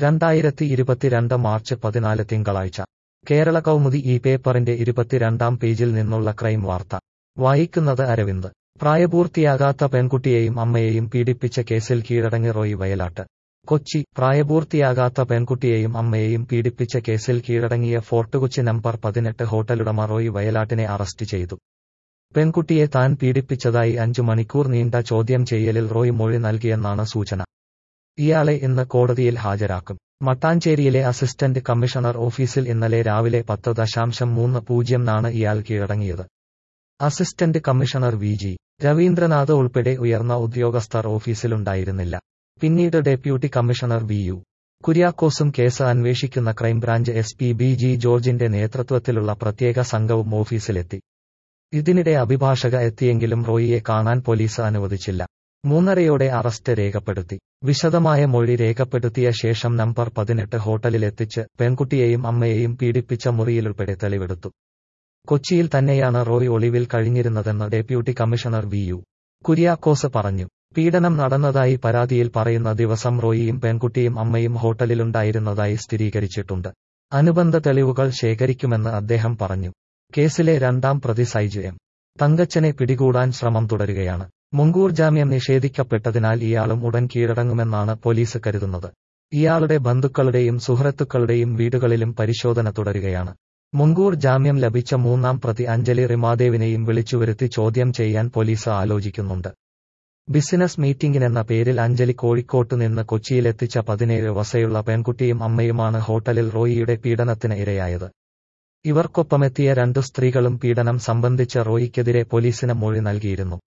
രണ്ടായിരത്തി ഇരുപത്തിരണ്ട് മാർച്ച് പതിനാല് തിങ്കളാഴ്ച കേരള കൗമുദി ഈ പേപ്പറിന്റെ ഇരുപത്തിരണ്ടാം പേജിൽ നിന്നുള്ള ക്രൈം വാർത്ത വായിക്കുന്നത് അരവിന്ദ് പ്രായപൂർത്തിയാകാത്ത പെൺകുട്ടിയെയും അമ്മയെയും പീഡിപ്പിച്ച കേസിൽ കീഴടങ്ങി റോയി വയലാട്ട് കൊച്ചി പ്രായപൂർത്തിയാകാത്ത പെൺകുട്ടിയെയും അമ്മയെയും പീഡിപ്പിച്ച കേസിൽ കീഴടങ്ങിയ ഫോർട്ട് കൊച്ചി നമ്പർ പതിനെട്ട് ഹോട്ടലുടമ റോയി വയലാട്ടിനെ അറസ്റ്റ് ചെയ്തു പെൺകുട്ടിയെ താൻ പീഡിപ്പിച്ചതായി അഞ്ചു മണിക്കൂർ നീണ്ട ചോദ്യം ചെയ്യലിൽ റോയ് മൊഴി നൽകിയെന്നാണ് സൂചന ഇയാളെ ഇന്ന് കോടതിയിൽ ഹാജരാക്കും മട്ടാഞ്ചേരിയിലെ അസിസ്റ്റന്റ് കമ്മീഷണർ ഓഫീസിൽ ഇന്നലെ രാവിലെ പത്ത് ദശാംശം മൂന്ന് പൂജ്യംനാണ് ഇയാൾ കീഴടങ്ങിയത് assistant commissioner V G Raveendranath ഉൾപ്പെടെ ഉയർന്ന ഉദ്യോഗസ്ഥർ ഓഫീസിലുണ്ടായിരുന്നില്ല പിന്നീട് ഡെപ്യൂട്ടി കമ്മീഷണർ വി യു കുര്യാക്കോസും കേസ് അന്വേഷിക്കുന്ന crime branch S P B G ജോർജിന്റെ നേതൃത്വത്തിലുള്ള പ്രത്യേക സംഘവും ഓഫീസിലെത്തി ഇതിനിടെ അഭിഭാഷക എത്തിയെങ്കിലും റോയിയെ കാണാൻ പോലീസ് അനുവദിച്ചില്ല മൂന്നരയോടെ അറസ്റ്റ് രേഖപ്പെടുത്തി വിശദമായ മൊഴി രേഖപ്പെടുത്തിയ ശേഷം നമ്പർ പതിനെട്ട് ഹോട്ടലിലെത്തിച്ച് പെൺകുട്ടിയെയും അമ്മയെയും പീഡിപ്പിച്ച മുറിയിലുൾപ്പെടെ തെളിവെടുത്തു കൊച്ചിയിൽ തന്നെയാണ് റോയ് ഒളിവിൽ കഴിഞ്ഞിരുന്നതെന്ന് deputy commissioner V U Kuriakose പറഞ്ഞു പീഡനം നടന്നതായി പരാതിയിൽ പറയുന്ന ദിവസം റോയിയും പെൺകുട്ടിയും അമ്മയും ഹോട്ടലിലുണ്ടായിരുന്നതായി സ്ഥിരീകരിച്ചിട്ടുണ്ട് അനുബന്ധ തെളിവുകൾ ശേഖരിക്കുമെന്ന് അദ്ദേഹം പറഞ്ഞു കേസിലെ രണ്ടാം പ്രതി സൈജ് എം തങ്കച്ചനെ പിടികൂടാൻ ശ്രമം തുടരുകയാണ് മുൻകൂർ ജാമ്യം നിഷേധിക്കപ്പെട്ടതിനാൽ ഇയാളും ഉടൻ കീഴടങ്ങുമെന്നാണ് പോലീസ് കരുതുന്നത് ഇയാളുടെ ബന്ധുക്കളുടെയും സുഹൃത്തുക്കളുടെയും വീടുകളിലും പരിശോധന തുടരുകയാണ് മുൻകൂർ ജാമ്യം ലഭിച്ച മൂന്നാം പ്രതി അഞ്ജലി റിമാദേവിനെയും വിളിച്ചുവരുത്തി ചോദ്യം ചെയ്യാൻ പോലീസ് ആലോചിക്കുന്നുണ്ട് ബിസിനസ് മീറ്റിംഗിനെന്ന പേരിൽ അഞ്ജലി കോഴിക്കോട്ട് നിന്ന് കൊച്ചിയിലെത്തിച്ച പതിനേഴ് വസയുള്ള പെൺകുട്ടിയും അമ്മയുമാണ് ഹോട്ടലിൽ റോയിയുടെ പീഡനത്തിന് ഇരയായത് ഇവർക്കൊപ്പമെത്തിയ രണ്ടു സ്ത്രീകളും പീഡനം സംബന്ധിച്ച റോയിക്കെതിരെ പോലീസിന് മൊഴി നൽകിയിരുന്നു